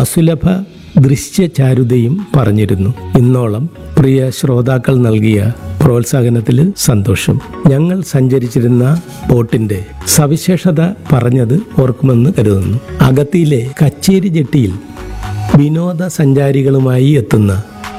അസുലഭ ദൃശ്യചാരുതയും പറഞ്ഞിരുന്നു ഇന്നോളം പ്രിയ ശ്രോതാക്കൾ നൽകിയ പ്രോത്സാഹനത്തിൽ സന്തോഷം ഞങ്ങൾ സഞ്ചരിച്ചിരുന്ന ബോട്ടിന്റെ സവിശേഷത പറഞ്ഞത് ഓർക്കുമെന്ന് കരുതുന്നു അഗത്തിയിലെ കച്ചേരി ജെട്ടിയിൽ വിനോദസഞ്ചാരികളുമായി എത്തുന്ന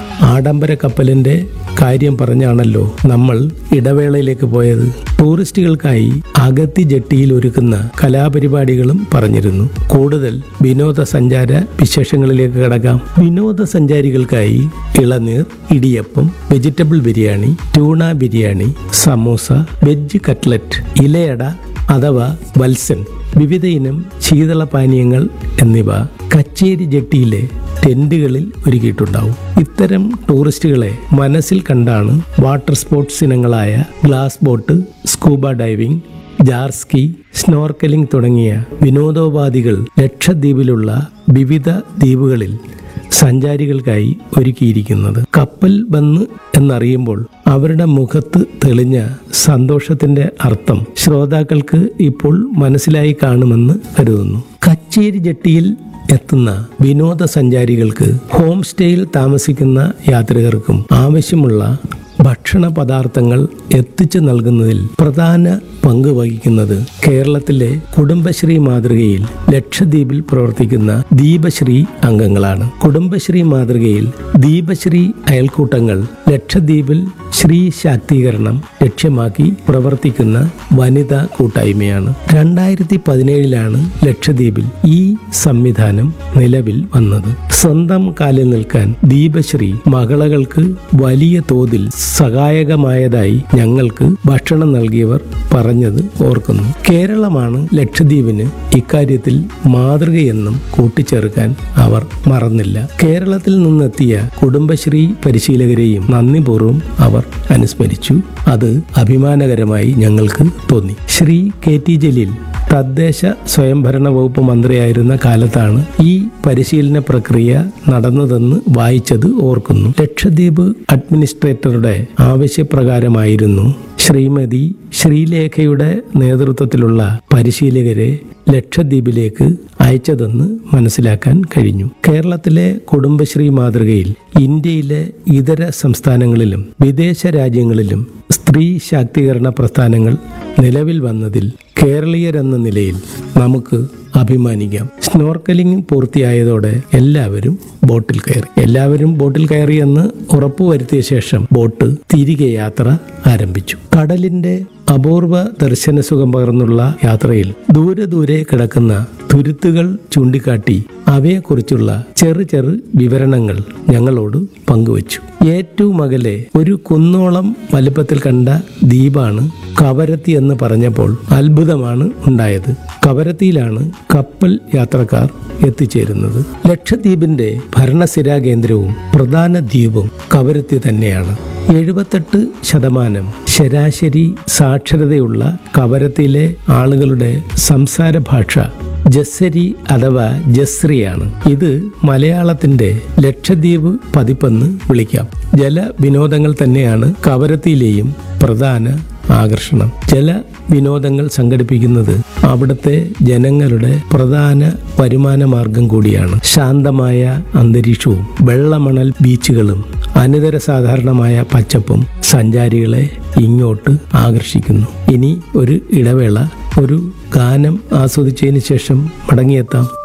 ആഡംബര കപ്പലിന്റെ കാര്യം പറഞ്ഞാണല്ലോ നമ്മൾ ഇടവേളയിലേക്ക് പോയത് ടൂറിസ്റ്റുകൾക്കായി അഗത്തി ജെട്ടിയിൽ ഒരുക്കുന്ന കലാപരിപാടികളും പറഞ്ഞിരുന്നു കൂടുതൽ വിനോദസഞ്ചാര വിശേഷങ്ങളിലേക്ക് കടക്കാം വിനോദസഞ്ചാരികൾക്കായി ഇളനീർ idiyappam vegetable biryani tuna biryani samosa veg cutlet ilayada അഥവാ വത്സൻ വിവിധ ഇനം ശീതളപാനീയങ്ങൾ എന്നിവ കച്ചേരി ജെട്ടിയിലെ ടെന്റുകളിൽ ഒരുക്കിയിട്ടുണ്ടാവും ഇത്തരം ടൂറിസ്റ്റുകളെ മനസ്സിൽ കണ്ടാണ് വാട്ടർ സ്പോർട്സ് ഇനങ്ങളായ glass boat scuba diving jet ski snorkelling തുടങ്ങിയ വിനോദോപാധികൾ ലക്ഷദ്വീപിലുള്ള വിവിധ ദ്വീപുകളിൽ സഞ്ചാരികൾക്കായി ഒരുക്കിയിരിക്കുന്നത് കപ്പൽ വന്ന് എന്നറിയുമ്പോൾ അവരുടെ മുഖത്ത് തെളിഞ്ഞ സന്തോഷത്തിന്റെ അർത്ഥം ശ്രോതാക്കൾക്ക് ഇപ്പോൾ മനസ്സിലായി കാണുമെന്ന് കരുതുന്നു കച്ചേരി ജെട്ടിയിൽ എത്തുന്ന വിനോദസഞ്ചാരികൾക്ക് ഹോം സ്റ്റേയിൽ താമസിക്കുന്ന യാത്രികർക്കും ആവശ്യമുള്ള ഭക്ഷണ പദാർത്ഥങ്ങൾ എത്തിച്ചു നൽകുന്നതിൽ പ്രധാന പങ്ക് വഹിക്കുന്നത് കേരളത്തിലെ കുടുംബശ്രീ മാതൃകയിൽ ലക്ഷദ്വീപിൽ പ്രവർത്തിക്കുന്ന ദീപശ്രീ അംഗങ്ങളാണ് കുടുംബശ്രീ മാതൃകയിൽ ദീപശ്രീ അയൽക്കൂട്ടങ്ങൾ ലക്ഷദ്വീപിൽ ശ്രീ ശാക്തീകരണം ലക്ഷ്യമാക്കി പ്രവർത്തിക്കുന്ന വനിതാ കൂട്ടായ്മയാണ് രണ്ടായിരത്തി പതിനേഴിലാണ് ലക്ഷദ്വീപിൽ ഈ സംവിധാനം നിലവിൽ വന്നത് സ്വന്തം കാലിൽ നിൽക്കാൻ ദീപശ്രീ മകളകൾക്ക് വലിയ തോതിൽ സഹായകമായതായി ഞങ്ങൾക്ക് ഭക്ഷണം നൽകിയവർ പറഞ്ഞത് ഓർക്കുന്നു കേരളമാണ് ലക്ഷദ്വീപിന് ഇക്കാര്യത്തിൽ മാതൃകയെന്നും കൂട്ടിച്ചേർക്കാൻ അവർ മറന്നില്ല കേരളത്തിൽ നിന്നെത്തിയ കുടുംബശ്രീ പരിശീലകരെയും നന്ദിപൂർവ്വം അവർ അനുസ്മരിച്ചു അത് അഭിമാനകരമായി ഞങ്ങൾക്ക് തോന്നി ശ്രീ കെ ടി ജലീൽ തദ്ദേശ സ്വയംഭരണ വകുപ്പ് മന്ത്രിയായിരുന്ന കാലത്താണ് ഈ പരിശീലന പ്രക്രിയ നടന്നതെന്ന് വായിച്ചത് ഓർക്കുന്നു ലക്ഷദ്വീപ് അഡ്മിനിസ്ട്രേറ്ററുടെ ആവശ്യപ്രകാരമായിരുന്നു ശ്രീമതി ശ്രീലേഖയുടെ നേതൃത്വത്തിലുള്ള പരിശീലകരെ ലക്ഷദ്വീപിലേക്ക് അയച്ചതെന്ന് മനസ്സിലാക്കാൻ കഴിഞ്ഞു കേരളത്തിലെ കുടുംബശ്രീ മാതൃകയിൽ ഇന്ത്യയിലെ ഇതര സംസ്ഥാനങ്ങളിലും വിദേശ രാജ്യങ്ങളിലും സ്ത്രീ ശാക്തീകരണ പ്രസ്ഥാനങ്ങൾ നിലവിൽ വന്നതിൽ കേരളീയരെന്ന നിലയിൽ നമുക്ക് അഭിമാനിക്കാം സ്നോർക്കലിംഗ് പൂർത്തിയായതോടെ എല്ലാവരും ബോട്ടിൽ കയറി എല്ലാവരും ബോട്ടിൽ കയറിയെന്ന് ഉറപ്പുവരുത്തിയ ശേഷം ബോട്ട് തിരികെ യാത്ര ആരംഭിച്ചു കടലിന്റെ അപൂർവ ദർശന സുഖം പകർന്നുള്ള യാത്രയിൽ ദൂരെ ദൂരെ കിടക്കുന്ന തുരുത്തുകൾ ചൂണ്ടിക്കാട്ടി അവയെക്കുറിച്ചുള്ള ചെറു ചെറു വിവരണങ്ങൾ ഞങ്ങളോട് പങ്കുവച്ചു ഏറ്റവും അകലെ ഒരു കുന്നോളം വലുപ്പത്തിൽ കണ്ട ദ്വീപാണ് കവരത്തി എന്ന് പറഞ്ഞപ്പോൾ അത്ഭുതമാണ് ഉണ്ടായത് കവരത്തിയിലാണ് കപ്പൽ യാത്രക്കാർ എത്തിച്ചേരുന്നത് ലക്ഷദ്വീപിന്റെ ഭരണസിരാ കേന്ദ്രവും പ്രധാന ദ്വീപും കവരത്തി തന്നെയാണ് എഴുപത്തെട്ട് ശതമാനം ശരാശരി സാക്ഷരതയുള്ള കവരത്തിയിലെ ആളുകളുടെ സംസാര ഭാഷ ജസ്സരി അഥവാ ജസ്രിയാണ് ഇത് മലയാളത്തിന്റെ ലക്ഷദ്വീപ് പതിപ്പെന്ന് വിളിക്കാം ജല വിനോദങ്ങൾ തന്നെയാണ് കവരത്തിയിലെയും പ്രധാന ആകർഷണം ജല വിനോദങ്ങൾ സംഘടിപ്പിക്കുന്നത് അവിടുത്തെ ജനങ്ങളുടെ പ്രധാന വരുമാന മാർഗം കൂടിയാണ് ശാന്തമായ അന്തരീക്ഷവും വെള്ളമണൽ ബീച്ചുകളും അനിതര സാധാരണമായ പച്ചപ്പും സഞ്ചാരികളെ ഇങ്ങോട്ട് ആകർഷിക്കുന്നു ഇനി ഒരു ഇടവേള ഒരു ഗാനം ആസ്വദിച്ചതിന് ശേഷം മടങ്ങിയെത്താം